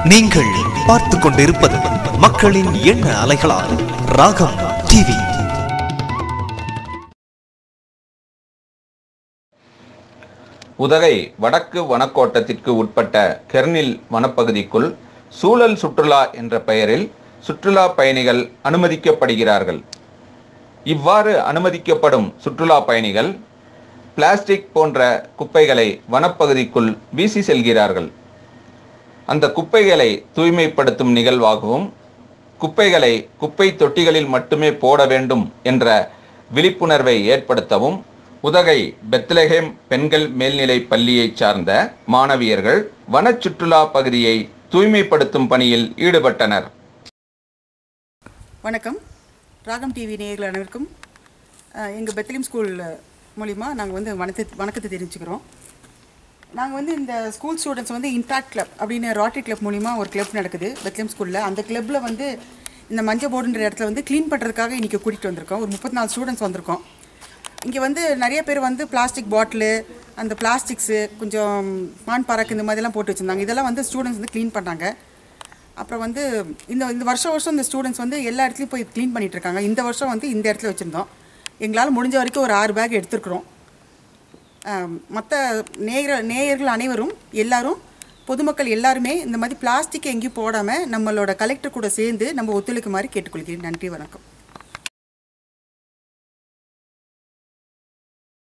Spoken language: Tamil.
நீங்கள் பார்த்துக் கொண்டிருப்பது மக்களின் எண்ண அலைகளால் ராகம் டிவி உதகை வடக்கு வனக்கோட்டத்திற்கு உட்பட்ட கெர்னில் வனப்பகுதிக்குள் சூழல் சுற்றுலா என்ற பெயரில் சுற்றுலா பயணிகள் அனுமதிக்கப்படுகிறார்கள் இவ்வாறு அனுமதிக்கப்படும் சுற்றுலா பயணிகள் பிளாஸ்டிக் போன்ற குப்பைகளை வனப்பகுதிக்குள் வீசி செல்கிறார்கள் அந்த குப்பைகளை தூய்மைப்படுத்தும் நிகழ்வாகவும் குப்பைகளை குப்பை தொட்டிகளில் மட்டுமே போட வேண்டும் என்ற விழிப்புணர்வை ஏற்படுத்தவும் உதகை பெத்லஹேம் பெண்கள் மேல்நிலை பள்ளியைச் சார்ந்த மாணவியர்கள் வனச் சுற்றுலா பகுதியை தூய்மைப்படுத்தும் பணியில் ஈடுபட்டனர் வணக்கம் ராகம் டிவி நேயர்கள் அனைவருக்கும் எங்கள் பெத்லிம் ஸ்கூல் மூலிமா நாங்கள் வந்து வணக்கத்தை வணக்கத்தை தெரிவிச்சுக்கிறோம் நாங்கள் வந்து இந்த ஸ்கூல் ஸ்டூடெண்ட்ஸ் வந்து இம்பாக்ட் கிளப் அப்படின்னு ராட்டரி கிளப் மூலிமா ஒரு கிளப் நடக்குது பெத்லிம் ஸ்கூலில் அந்த கிளப்பில் வந்து இந்த மஞ்சள் போர்டுன்ற இடத்துல வந்து க்ளீன் பண்ணுறதுக்காக இன்றைக்கி கூட்டிகிட்டு வந்திருக்கோம் ஒரு முப்பத்தி நாலு ஸ்டூடெண்ட்ஸ் வந்திருக்கோம் இங்கே வந்து நிறைய பேர் வந்து பிளாஸ்டிக் பாட்டிலு அந்த பிளாஸ்டிக்ஸு கொஞ்சம் பான் பறக்கு இந்த மாதிரிலாம் போட்டு வச்சுருந்தாங்க இதெல்லாம் வந்து ஸ்டூடெண்ட்ஸ் வந்து க்ளீன் பண்ணாங்க அப்புறம் வந்து இந்த இந்த வருஷம் வருஷம் இந்த ஸ்டூடெண்ட்ஸ் வந்து எல்லா இடத்துலையும் போய் க்ளீன் பண்ணிட்டு இருக்காங்க இந்த வருஷம் வந்து இந்த இடத்துல வச்சுருந்தோம் எங்களால் முடிஞ்ச வரைக்கும் ஒரு ஆறு பேக் எடுத்துருக்குறோம் மற்ற நேயர நேயர்கள் அனைவரும் எல்லாரும் பொதுமக்கள் எல்லாருமே இந்த மாதிரி பிளாஸ்டிக் எங்கேயும் போடாமல் நம்மளோட கலெக்டர் கூட சேர்ந்து நம்ம ஒத்துழைக்குமாறு கேட்டுக்கொள்கிறேன் நன்றி வணக்கம்